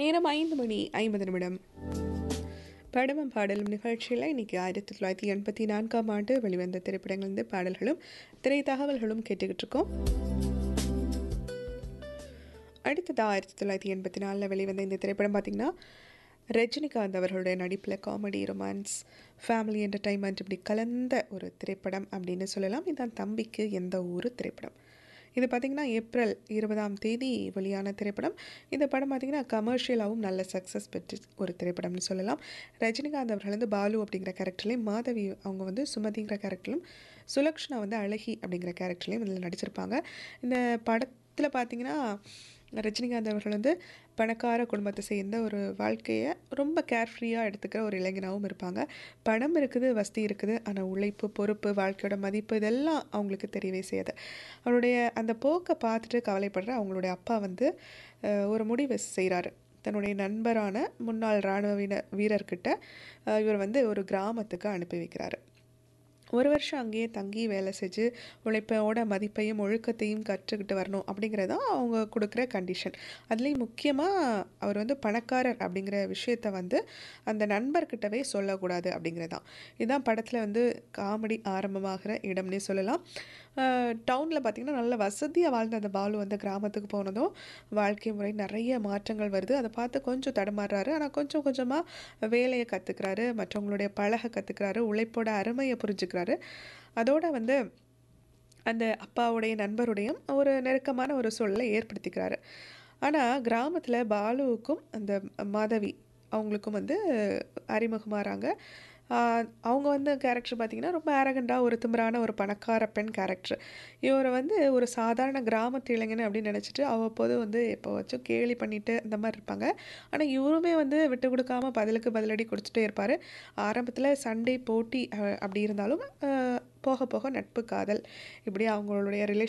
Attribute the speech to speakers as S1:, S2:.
S1: நேரம் ஐந்து மணி ஐம்பது நிமிடம் படமும் பாடலும் நிகழ்ச்சியில் இன்னைக்கு ஆயிரத்தி தொள்ளாயிரத்தி எண்பத்தி நான்காம் ஆண்டு வெளிவந்த திரைப்படங்கள்ந்து பாடல்களும் திரை தகவல்களும் கேட்டுக்கிட்டு இருக்கோம் அடுத்தது ஆயிரத்தி தொள்ளாயிரத்தி எண்பத்தி நாலில் வெளிவந்த இந்த திரைப்படம் பார்த்திங்கன்னா ரஜினிகாந்த் அவர்களுடைய நடிப்பில் காமெடி ரொமான்ஸ் ஃபேமிலி என்டர்டைன்மெண்ட் இப்படி கலந்த ஒரு திரைப்படம் அப்படின்னு சொல்லலாம் இதுதான் தம்பிக்கு எந்த ஊர் திரைப்படம் இது பார்த்திங்கன்னா ஏப்ரல் இருபதாம் தேதி வெளியான திரைப்படம் இந்த படம் பார்த்திங்கன்னா கமர்ஷியலாகவும் நல்ல சக்ஸஸ் பெற்று ஒரு திரைப்படம்னு சொல்லலாம் ரஜினிகாந்த் அவர்கள் வந்து பாலு அப்படிங்கிற கேரக்டர்லையும் மாதவி அவங்க வந்து சுமதிங்கிற கேரக்டர்லையும் சுலக்ஷனா வந்து அழகி அப்படிங்கிற கேரக்டர்லையும் இதில் நடிச்சிருப்பாங்க இந்த படத்தில் பார்த்திங்கன்னா ரஜினிகாந்த் அவர்கள் வந்து பணக்கார குடும்பத்தை சேர்ந்த ஒரு வாழ்க்கையை ரொம்ப கேர்ஃப்ரீயாக எடுத்துக்கிற ஒரு இளைஞனாகவும் இருப்பாங்க பணம் இருக்குது வசதி இருக்குது ஆனால் உழைப்பு பொறுப்பு வாழ்க்கையோட மதிப்பு இதெல்லாம் அவங்களுக்கு தெரியவே செய்யாது அவருடைய அந்த போக்கை பார்த்துட்டு கவலைப்படுற அவங்களுடைய அப்பா வந்து அஹ், ஒரு முடிவு செய்கிறாரு தன்னுடைய நண்பரான முன்னாள் இராணுவ வீர வீரர்கிட்ட அஹ், இவர் வந்து ஒரு கிராமத்துக்கு அனுப்பி வைக்கிறாரு ஒரு வருஷம் அங்கேயே தங்கி வேலை செஞ்சு உழைப்போட மதிப்பையும் ஒழுக்கத்தையும் கற்றுக்கிட்டு வரணும் அப்படிங்கிறது தான் அவங்க கொடுக்குற கண்டிஷன் அதுலேயும் முக்கியமாக அவர் வந்து பணக்காரர் அப்படிங்கிற விஷயத்த வந்து அந்த நண்பர்கிட்டவே சொல்லக்கூடாது அப்படிங்கிறது தான் இதுதான் படத்தில் வந்து காமெடி ஆரம்பமாகிற இடம்னே சொல்லலாம் டவுனில் பார்த்திங்கன்னா நல்ல வசதியாக வாழ்ந்த அந்த பாலு வந்து கிராமத்துக்கு போனதும் வாழ்க்கை முறை நிறைய மாற்றங்கள் வருது அதை பார்த்து கொஞ்சம் தடுமாறுறாரு ஆனால் கொஞ்சம் கொஞ்சமாக வேலையை கற்றுக்கிறாரு மற்றவங்களுடைய பழக கற்றுக்கிறாரு உழைப்போட அருமையை புரிஞ்சுக்கிறாரு அதோட வந்து அந்த அப்பாவுடைய நண்பருடையும் ஒரு நெருக்கமான ஒரு சூழலை ஏற்படுத்திக்கிறாரு ஆனால் கிராமத்தில் பாலுவுக்கும் அந்த மாதவி அவங்களுக்கும் வந்து அறிமுகமாகறாங்க ஆஹ் அவங்க வந்து கேரக்டர் பார்த்திங்கன்னா ரொம்ப அரகண்டாக ஒரு திமிரான ஒரு பணக்கார பெண் கேரக்டர் இவரை வந்து ஒரு சாதாரண கிராமத்து இளைஞன் அப்படின்னு நினச்சிட்டு அவ்வப்போது வந்து எப்போ வச்சும் கேலி பண்ணிட்டு அந்த மாதிரி இருப்பாங்க ஆனால் இவருமே வந்து விட்டு கொடுக்காம பதிலுக்கு பதிலடி கொடுத்துட்டே இருப்பார் ஆரம்பத்தில் சண்டை போட்டி அஹ், அப்படி இருந்தாலும் அஹ், போக போக நட்பு காதல் இப்படி அவங்களுடைய ரிலேஷன்